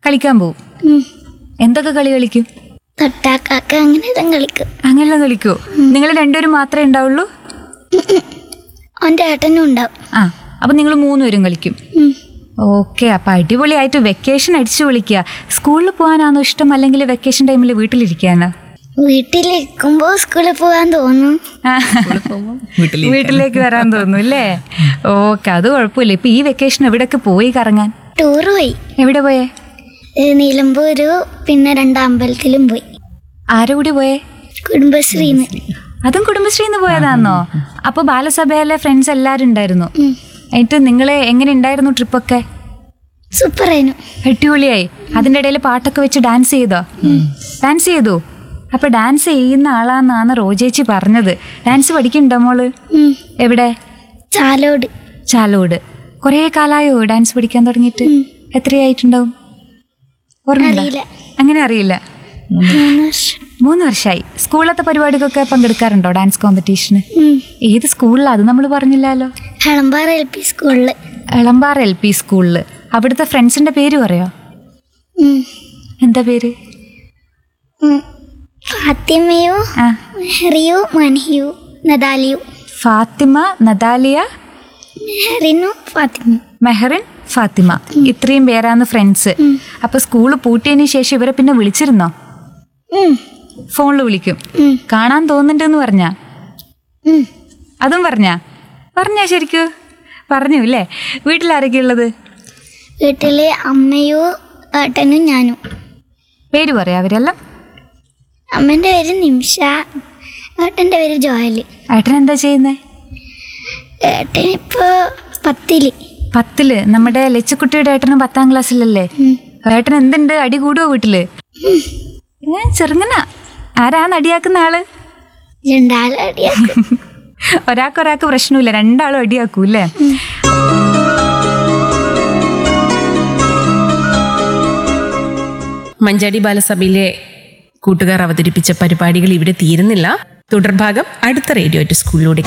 കളിക്കാൻ പോവും ഉം. എന്തൊക്കെ കളി കളിക്കും തൊട്ടാക്കാക്ക അങ്ങനെ എല്ലാം കളിക്കും അങ്ങനെ കളിക്കോ നിങ്ങൾ രണ്ടുപേരും മാത്രമേ ഉണ്ടാവുള്ളൂ അവൻ്റെ ഏട്ടനും ഉണ്ടാവും ആ അപ്പൊ നിങ്ങൾ മൂന്നുപേരും കളിക്കും ഉം. ഓക്കെ അപ്പൊ അടിപൊളിയായിട്ട് വെക്കേഷൻ അടിച്ചു വിളിക്കുക സ്കൂളിൽ പോകാനാണോ ഇഷ്ടം അല്ലെങ്കിൽ വെക്കേഷൻ ടൈമിൽ വീട്ടിലിരിക്കാനോ വീട്ടിലിരിക്കുമ്പോ സ്കൂളിൽ പോകാൻ തോന്നും ആ. വീട്ടിലേക്ക് വരാൻ തോന്നുന്നു അല്ലേ ഓക്കെ അത് കുഴപ്പമില്ല ഇപ്പൊ ഈ വെക്കേഷൻ എവിടെയൊക്കെ പോയി കറങ്ങാൻ ടൂർ പോയി എവിടെ പോയേ ഏ, നിലമ്പൂര് പിന്നെ രണ്ട് അമ്പലത്തിലും പോയി ആരുടെ കൂടി പോയേ കുടുംബശ്രീന്ന് അതും കുടുംബശ്രീന്ന് പോയതാന്നോ അപ്പൊ ബാലസഭയിലെ ഫ്രണ്ട്സ് എല്ലാരും ഉണ്ടായിരുന്നു ഉം. എന്നിട്ട് നിങ്ങള് എങ്ങനെ ഉണ്ടായിരുന്നു ട്രിപ്പൊക്കെ സൂപ്പറായിരുന്നു അടിപൊളിയായി അതിന്റെ ഇടയിൽ പാട്ടൊക്കെ വെച്ച് ഡാൻസ് ചെയ്തോ ഡാൻസ് ചെയ്തു അപ്പൊ ഡാൻസ് ചെയ്യുന്ന ആളാന്നാണ് റോജേച്ചി പറഞ്ഞത് ഡാൻസ് പഠിക്കണ്ടോ മോള് ഉം. എവിടെ ചാലോട് ചാലോട് കുറേ കാലായോ ഡാൻസ് പഠിക്കാൻ തുടങ്ങിയിട്ട് എത്രയായിട്ടുണ്ടാവും ഓർമ്മയുണ്ടോ? അറിയില്ല. അങ്ങനെ അറിയില്ല മൂന്ന് വർഷം മൂന്ന് വർഷമായി സ്കൂളത്തെ പരിപാടിക്കൊക്കെ പങ്കെടുക്കാറുണ്ടോ ഡാൻസ് കോമ്പറ്റീഷന് ഉം. ഏത് സ്കൂളിലാണ് അത് നമ്മൾ പറഞ്ഞില്ലല്ലോ ഹളമ്പാറ എൽ പി സ്കൂളില് എളമ്പാറ എൽ പി സ്കൂളിൽ അവിടുത്തെ ഫ്രണ്ട്സിന്റെ പേര് പറയോ ഉം. എന്താ പേര് ഉം. ഫാത്തിമയോ ആ മെഹറിയോ മൻഹിയോ നദാലിയോ ഫാത്തിമ നദാലിയ മെഹറിനു ഫാത്തിമ മെഹറിൻ ഫാത്തിമ ഇത്രയും പേരാണ് ഫ്രണ്ട്സ് അപ്പൊ സ്കൂള് പൂട്ടിയതിന് ശേഷം ഇവരെ പിന്നെ വിളിച്ചിരുന്നോ ഉം. ഫോണിൽ വിളിക്കും ഉം. കാണാൻ തോന്നുന്നുണ്ടെന്ന് പറഞ്ഞാ ഉം. അതും പറഞ്ഞാ പറഞ്ഞാ ശരിക്കും പറഞ്ഞു അല്ലേ വീട്ടിലാരൊക്കെ ഉള്ളത് വീട്ടിലെ അമ്മയോ ഏട്ടനും ഞാനും പേര് പറയാ അവരെല്ലാം അമ്മേൻ്റെ പേര് നിമിഷ ഏട്ടൻ്റെ പേര് ജോയല് ഏട്ടൻ എന്താ ചെയ്യുന്നേ ഏട്ടൻ ഇപ്പോൾ പത്തില് പത്തില് നമ്മുടെ ലച്ചുക്കുട്ടിയുടെ ഏട്ടനും പത്താം ക്ലാസ്സിലല്ലേ ഉം. ഏട്ടൻ എന്തുണ്ട് അടി കൂടുവോ വീട്ടില് ഏ ചെറുങ്ങന ആരാണ് അടിയാക്കുന്ന ആള് രണ്ടാളും അടിയാക്കും ഒരാൾക്ക് ഒരാൾക്ക് പ്രശ്നമില്ല രണ്ടാളും അടിയാക്കൂ അല്ലേ മഞ്ചാടി ബാലസഭയിലെ കൂട്ടുകാർ അവതരിപ്പിച്ച പരിപാടികൾ ഇവിടെ തീരുന്നില്ല തുടർഭാഗം അടുത്ത റേഡിയോ സ്കൂളിലൂടെ